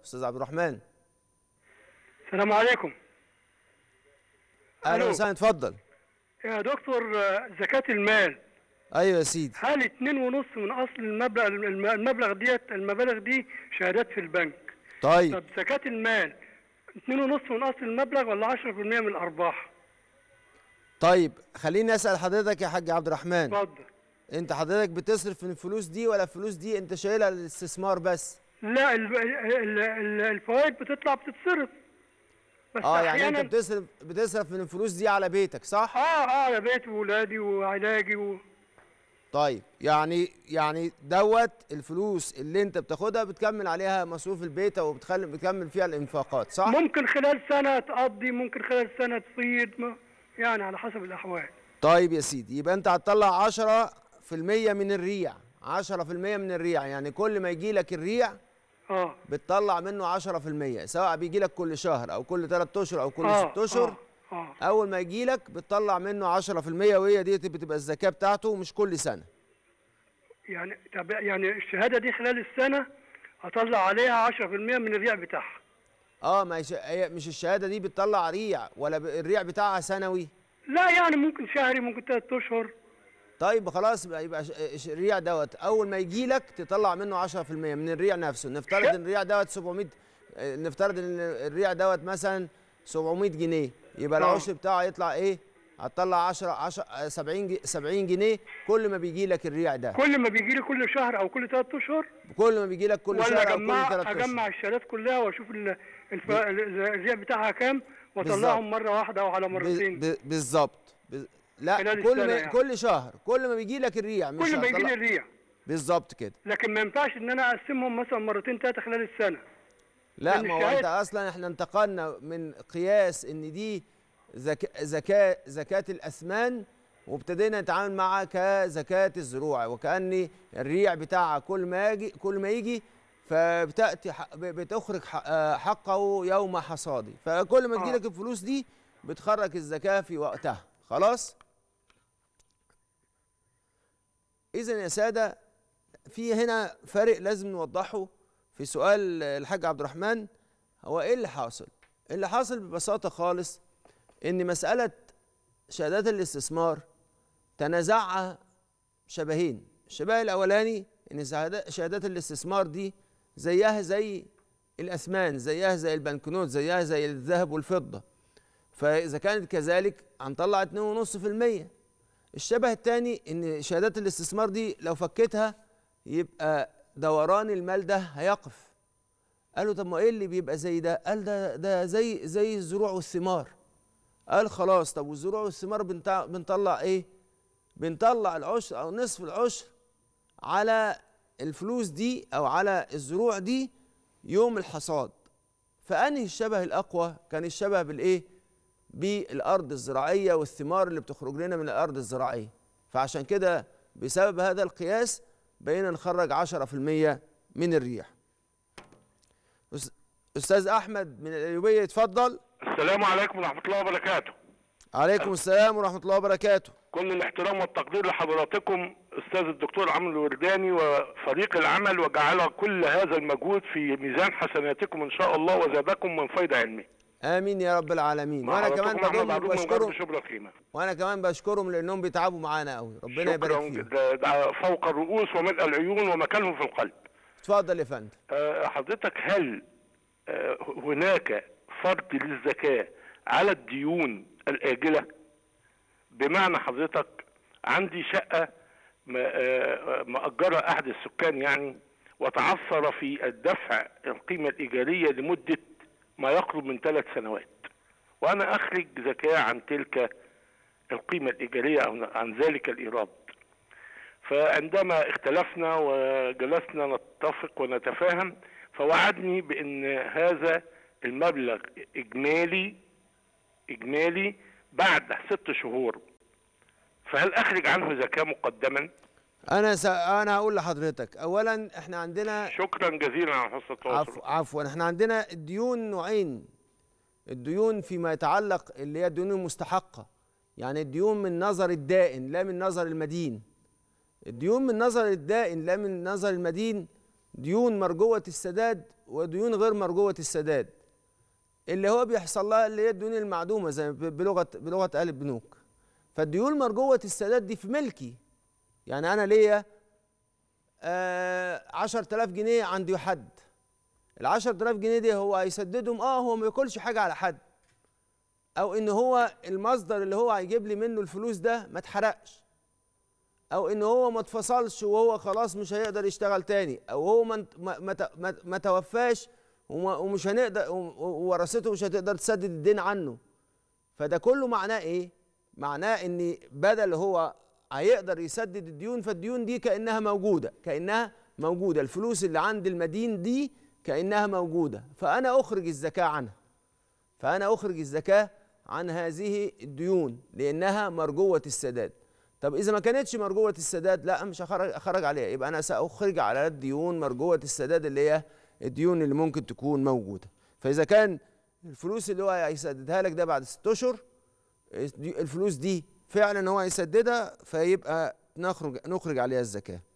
استاذ عبد الرحمن السلام عليكم اهلا ألو. وسهلا اتفضل يا دكتور آه، زكاة المال ايوه يا سيدي هل اتنين ونص من اصل المبلغ الم- المبلغ ديت المبالغ دي شهادات في البنك طيب طب زكاة المال اتنين ونص من اصل المبلغ ولا عشرة في المية من الارباح طيب خليني اسال حضرتك يا حاج عبد الرحمن اتفضل انت حضرتك بتصرف من الفلوس دي ولا الفلوس دي انت شايلها للاستثمار بس لا ال- ال- ال- الفوائد بتطلع بتتصرف بس اه يعني انت احيانا بتصرف بتصرف من الفلوس دي على بيتك صح اه اه يا بيت وولادي وعلاجي و... طيب يعني يعني دوت الفلوس اللي انت بتاخدها بتكمل عليها مصروف البيت او بتخلي بتكمل فيها الانفاقات صح ممكن خلال سنة تقضي ممكن خلال سنة تفيض ما- يعني على حسب الأحوال طيب يا سيدي يبقى انت هتطلع 10% من الريع 10% من الريع يعني كل ما يجي لك الريع اه بتطلع منه 10% سواء بيجي لك كل شهر او كل 3 اشهر او كل اه 6 اشهر اه, آه. اول ما يجي لك بتطلع منه 10% وهي دي بتبقى الزكاه بتاعته مش كل سنه يعني طب يعني الشهادة دي خلال السنة هطلع عليها 10% من الريع بتاعها اه ما هي ش- هي مش الشهاده دي بتطلع ريع ولا ب- الريع بتاعها سنوي لا يعني ممكن شهري ممكن ثلاث أشهر طيب خلاص يبقى يبقى ش- ش- الريع دوت اول ما يجي لك تطلع منه 10% من الريع نفسه نفترض ان الريع دوت 700 آه، نفترض ان الريع دوت مثلا 700 جنيه يبقى آه. العشر بتاعه يطلع ايه هتطلع 10 10 آه، 70 جي- 70 جنيه كل ما بيجي لك الريع ده كل ما بيجي لي كل شهر أو كل ثلاث أشهر كل ما بيجي لك كل ولا شهر او كل أجمع ثلاث أجمع اشهر الشهادات كلها وأشوف ال- الف... الريع بتاعها كام بالظبط. وأطلعهم مرة واحدة أو على ب- مرتين ب- بالظبط ب- لا خلال كل السنة ما يعني. كل شهر كل ما بيجي لك الريع مش كل ما يجي هتطلع- لي الريع بالظبط كده لكن ما ينفعش ان انا اقسمهم مثلا مرتين ثلاثه خلال السنه لا لأن ما هو الشهادة- انت اصلا احنا انتقلنا من قياس ان دي زكاة زكاة زكاة الاثمان وابتدينا نتعامل معها كزكاة الزروع وكأن الريع بتاعها كل ما يجي كل ما يجي فبتأتي ح- ب- بتخرج ح- آه، حقه يوم حصاده فكل ما آه. تجيلك الفلوس دي بتخرج الزكاة في وقتها خلاص إذا يا سادة في هنا فرق لازم نوضحه في سؤال الحاج عبد الرحمن هو ايه اللي حاصل؟ اللي حاصل ببساطة خالص ان مسألة شهادات الاستثمار تنازعها شبهين الشبه الاولاني ان شهادا- شهادات الاستثمار دي زيها زي الاثمان زيها زي البنكنوت زيها زي الذهب والفضة فاذا كانت كذلك هنطلع 2.5% الشبه الثاني ان شهادات الاستثمار دي لو فكتها يبقى دوران المال ده هيقف قالوا طب ما ايه اللي بيبقى زي ده قال ده ده زي زي الزروع والثمار قال خلاص طب والزروع والثمار بنتع- بنطلع ايه بنطلع العشر او نصف العشر على الفلوس دي او على الزروع دي يوم الحصاد فانهي الشبه الاقوى كان الشبه بالايه بالارض الزراعيه والثمار اللي بتخرج لنا من الارض الزراعيه فعشان كده بسبب هذا القياس بقينا نخرج 10% من الريح أس- استاذ احمد من القليوبيه اتفضل السلام عليكم ورحمة الله وبركاته عليكم السلام ورحمه الله وبركاته كل الاحترام والتقدير لحضراتكم أستاذ الدكتور عمرو الورداني وفريق العمل وجعل كل هذا المجهود في ميزان حسناتكم إن شاء الله وزادكم من فيض علمه امين يا رب العالمين مع وانا كمان حضراتكم أحمد بضم عبود من غرب بشكرهم شبرا الخيمة وانا كمان بشكرهم لانهم بيتعبوا معانا قوي ربنا يبارك شكرا فيهم ده- ده فوق الرؤوس وملء العيون ومكانهم في القلب اتفضل يا فندم آه، حضرتك هل آه، هناك فرض للزكاة على الديون الآجلة بمعنى حضرتك عندي شقة م- آه، مأجرة أحد السكان يعني وتعثر في الدفع القيمة الإيجارية لمدة ما يقرب من ثلاث سنوات وأنا أخرج زكاة عن تلك القيمة الإيجارية أو عن ذلك الإيراد فعندما اختلفنا وجلسنا نتفق ونتفاهم فوعدني بأن هذا المبلغ إجمالي إجمالي بعد ست شهور فهل أخرج عنه زكاة مقدما؟ انا س... انا هقول لحضرتك اولا احنا عندنا شكرا جزيلا على حسن التواصل عفو عفوا احنا عندنا الديون نوعين الديون فيما يتعلق اللي هي الديون المستحقة يعني الديون من نظر الدائن لا من نظر المدين الديون من نظر الدائن لا من نظر المدين ديون مرجوة السداد وديون غير مرجوة السداد اللي هو بيحصل لها اللي هي الديون المعدومة زي ب- بلغة بلغة أهل البنوك فالديون مرجوة السداد دي في ملكي يعني أنا ليا آه 10000 جنيه عندي حد ال 10000 جنيه دي هو هيسددهم اه هو ما ياكلش حاجة على حد او ان هو المصدر اللي هو هيجيب لي منه الفلوس ده ما اتحرقش او ان هو ما اتفصلش وهو خلاص مش هيقدر يشتغل تاني او هو ما انت- ما ما ت- ما- ما توفاش وما- ومش هنقدر و- وورثته مش هتقدر تسدد الدين عنه فده كله معناه ايه معناه ان بدل هو هيقدر يسدد الديون فالديون دي كانها موجوده كانها موجوده الفلوس اللي عند المدين دي كانها موجوده فانا اخرج الزكاه عنها فأنا أخرج الزكاة عن هذه الديون لأنها مرجوة السداد طب إذا ما كانتش مرجوة السداد لا مش هخرج أخرج عليها يبقى أنا سأخرج على الديون مرجوة السداد اللي هي الديون اللي ممكن تكون موجودة فإذا كان الفلوس اللي هو هيسددها لك ده بعد ست أشهر الفلوس دي فعلا هو هيسددها فيبقى نخرج نخرج عليها الزكاة